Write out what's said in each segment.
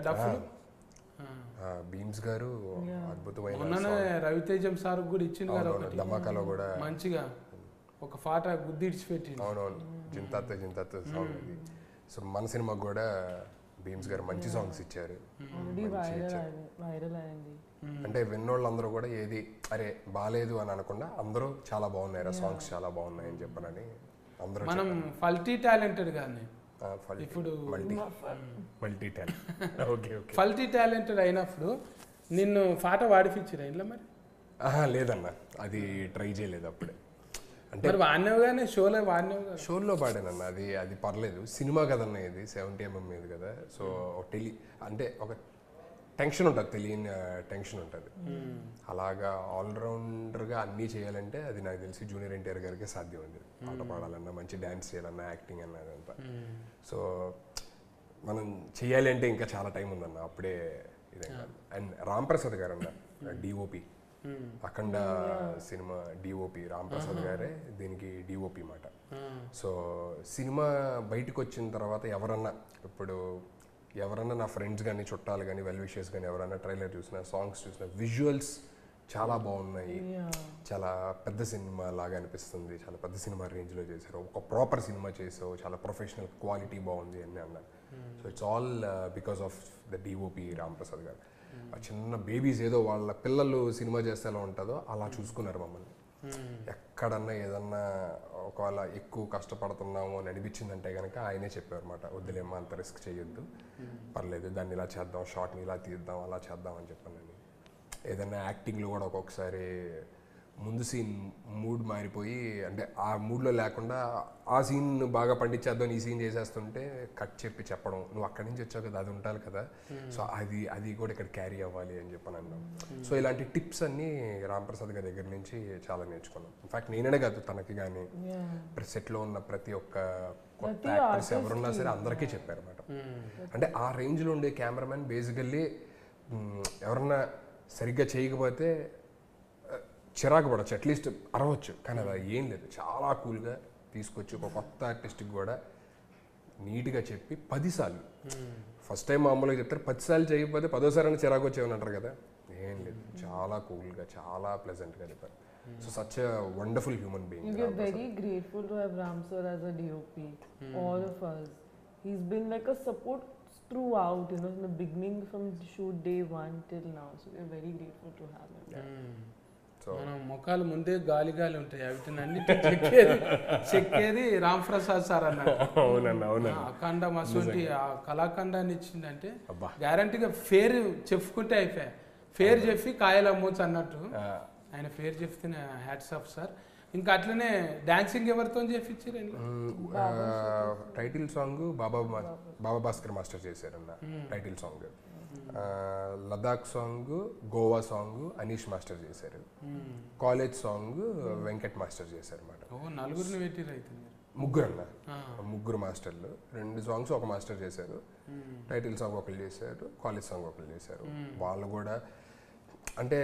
డఫ్లు ఆ, భీమ్స్ గారు అద్భుతమైన మొన్ననే రవితేజం సార్ కూడా ఇచ్చింది కదా అవునవును, ఒకటి ధమాకాలో కూడా మంచిగా ఒక పాట గుద్ది ఇడిచిపెట్టింది అవునవును జింతాత్ జింతాత్ సాంగ్ ఇది సో మన సినిమాకి కూడా భీమ్స్ గారు మంచి సాంగ్స్ ఇచ్చారు ఆల్రెడీ వైరల్ వైరల్ అయింది అంటే విన్నోళ్ళందరూ కూడా ఏది అరే బాగాలేదు అని అనకుండా అందరూ చాలా బాగున్నాయి సాంగ్స్ చాలా బాగున్నాయి అని చెప్పనని అందరూ మనం ఫల్టీ టాలెంటెడ్ కానీ ఇప్పుడు multi multi talent okay okay ఫల్టీ టాలెంటెడ్ అయినప్పుడు నిన్ను పాట వాడిపించిరా ఇంట్లో మరి ఆహా లేదన్న అది ట్రై చేయలేదు అప్పుడే అంటే మరి వాడినావు కానీ షోలో వాడినావు కదా షోల్లో పాడానన్న అది అది పర్లేదు సినిమా కదన్న ఇది సెవెంటీ ఎంఎం మీద కదా సో టెలి అంటే ఒక టెన్షన్ ఉంటుంది తెలియని టెన్షన్ ఉంటుంది అలాగా ఆల్రౌండర్గా అన్నీ చేయాలంటే అది నాకు తెలిసి జూనియర్ ఎన్టీఆర్ గారికి సాధ్యం ఉంది పాట పాడాలన్నా మంచి డ్యాన్స్ చేయాలన్నా యాక్టింగ్ అన్నా అదంతా సో మనం చేయాలి అంటే ఇంకా చాలా టైం ఉందన్న అప్పుడే ఇదే కాదు అండ్ రామ్ ప్రసాద్ గారు అన్న DOP Akhanda cinema DOP Ram Prasad గారే దీనికి డిఓపి మాట సో సినిమా బయటకు వచ్చిన తర్వాత ఎవరన్నా ఇప్పుడు ఎవరన్నా నా ఫ్రెండ్స్ కానీ చుట్టాలు కానీ వెల్ విషెస్ కానీ ఎవరన్నా ట్రైలర్ చూసినా సాంగ్స్ చూసినా విజువల్స్ చాలా బాగున్నాయి చాలా పెద్ద సినిమా లాగా అనిపిస్తుంది చాలా పెద్ద సినిమా రేంజ్లో చేశారు ఒక ప్రాపర్ సినిమా చేసావు చాలా ప్రొఫెషనల్ క్వాలిటీ బాగుంది అని అన్నారు so it's all because of the DOP Ram Prasad గారు ఆ చిన్న బేబీస్ ఏదో వాళ్ళ పిల్లలు సినిమా చేస్తే ఎలా ఉంటుందో అలా చూసుకున్నారు మమ్మల్ని ఎక్కడన్నా ఏదన్నా ఒకవేళ ఎక్కువ కష్టపడుతున్నాము అని అనిపించిందంటే కనుక ఆయనే చెప్పారు అనమాట వద్దులేమ్మా అంత రిస్క్ చేయొద్దు పర్లేదు దాన్ని ఇలా చేద్దాం షార్ట్ని ఇలా తీద్దాం అలా చేద్దాం అని చెప్పాను ఏదైనా యాక్టింగ్లో కూడా ఒక్కొక్కసారి ముందు సీన్ మూడ్ మారిపోయి అంటే ఆ మూడ్లో లేకుండా ఆ సీన్ బాగా పండించేద్దాం ఈ సీన్ చేసేస్తుంటే కట్ చెప్పి చెప్పడం నువ్వు అక్కడి నుంచి వచ్చావు కదా అది ఉండాలి కదా సో అది అది కూడా ఇక్కడ క్యారీ అవ్వాలి అని చెప్పని అన్నాం సో ఇలాంటి టిప్స్ అన్నీ రాంప్రసాద్ గారి దగ్గర నుంచి చాలా నేర్చుకున్నాం ఇన్ఫాక్ట్ నేనే కాదు తనకి కానీ సెట్లో ఉన్న ప్రతి ఒక్క కొత్త యాక్టర్స్ ఎవరున్నా సరే అందరికీ చెప్పారు అనమాట అంటే ఆ రేంజ్లో ఉండే కెమెరామెన్ బేసికల్లీ ఎవరన్నా సరిగ్గా చేయకపోతే ఆ, చిరాకు పడవచ్చు అట్లీస్ట్ అరవచ్చు కానీ అలా ఏం లేదు చాలా కూల్గా తీసుకొచ్చి ఒక కొత్త ఆర్టిస్ట్కి కూడా నీట్గా చెప్పి పదిసార్లు ఫస్ట్ టైం మామూలుగా చెప్తారు పదిసార్లు చేయకపోతే పదోసారి అని చిరాకు వచ్చేవని అంటారు కదా ఏం లేదు చాలా కూల్గా చాలా ప్లెజెంట్గా చెప్పారు so such wonderful human You being get very grateful to have Ram sir as a DOP, all of us. He's been like a support throughout, you know, from the beginning, from shoot day one till now. So we're very grateful to have him. So మనం ముఖాలు ముందే గాలి గాలి ఉంటాయి వీటిని అన్నిటి చెక్కేది చెక్కేది రామ్ ప్రసాద్ సార్ అన్నాడు అవునన్నా అవునన్నా ఆ అఖండం అసొంటి ఆ కళాఖండాన్ని ఇచ్చిందంటే అబ్బా. గ్యారంటీగా ఫేర్ చెప్పుకుంటే అయిపోయా ఫేర్ చెప్పి కాయలు అమ్మొచ్చు అన్నట్టు ఆ, ఆయన ఫేర్ చెప్తేనే హ్యాట్స్ ఆఫ్ సార్ ఇంకా అట్లనే డాన్సింగ్ ఎవరితో చేపించారు ఇంట్లో మ్మ్, ఆ, టైటిల్ సాంగ్ బాబా మా- బాబా భాస్కర్ మాస్టర్ చేశారన్న టైటిల్ సాంగ్ ఆ, Ladakh song Goa song Anish master చేశారు కాలేజ్ సాంగ్ వెంకట్ మాస్టర్ చేశారు అనమాట ఓ నలుగురిని పెట్టిరు అయితే మీరు ముగ్గురు అన్న ముగ్గురు మాస్టర్లు రెండు సాంగ్స్ ఒక మాస్టర్ చేశారు టైటిల్ సాంగ్ ఒకరు చేశారు కాలేజ్ సాంగ్ ఒకరు చేశారు వాళ్ళు కూడా అంటే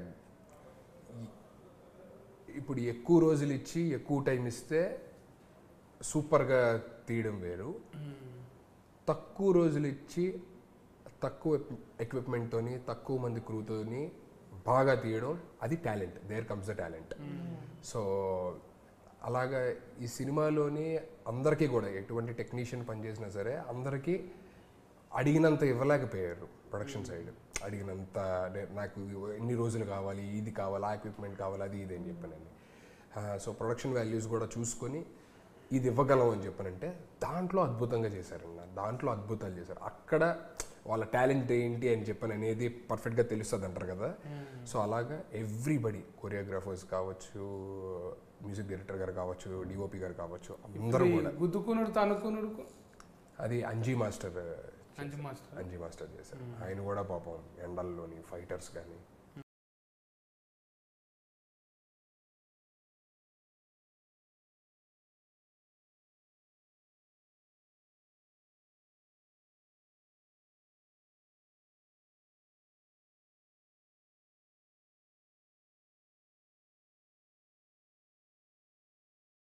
ఈ- ఇప్పుడు ఎక్కువ రోజులు ఇచ్చి ఎక్కువ టైం ఇస్తే సూపర్గా తీయడం వేరు తక్కువ రోజులు ఇచ్చి తక్కువ ఎక్విప్మెంట్తోని తక్కువ మంది క్రూతోని బాగా తీయడం అది talent there comes the talent so అలాగా ఈ సినిమాలోని అందరికీ కూడా ఎటువంటి టెక్నీషియన్ పనిచేసినా సరే అందరికీ అడిగినంత ఇవ్వలేకపోయారు ప్రొడక్షన్ సైడ్ అడిగినంత అంటే నాకు ఎన్ని రోజులు కావాలి ఇది కావాలి ఆ ఎక్విప్మెంట్ కావాలి అది ఇది అని చెప్పానండి సో ప్రొడక్షన్ వాల్యూస్ కూడా చూసుకొని ఇది ఇవ్వగలం అని చెప్పానంటే దాంట్లో అద్భుతంగా చేశారన్న దాంట్లో అద్భుతాలు చేశారు అక్కడ వాళ్ళ టాలెంట్ ఏంటి అని చెప్పని అనేది పర్ఫెక్ట్గా తెలుస్తుంది అంటారు కదా సో అలాగా ఎవ్రీబడి కొరియోగ్రాఫర్స్ కావచ్చు మ్యూజిక్ డైరెక్టర్ గారు కావచ్చు డిఓపి గారు కావచ్చు అందరూ కూడా గుద్దుకునుడు తనుకునుడు అది Anji master Anju master Anji master చేశారు ఆయన కూడా పాపం ఎండల్లోని ఫైటర్స్ కానీ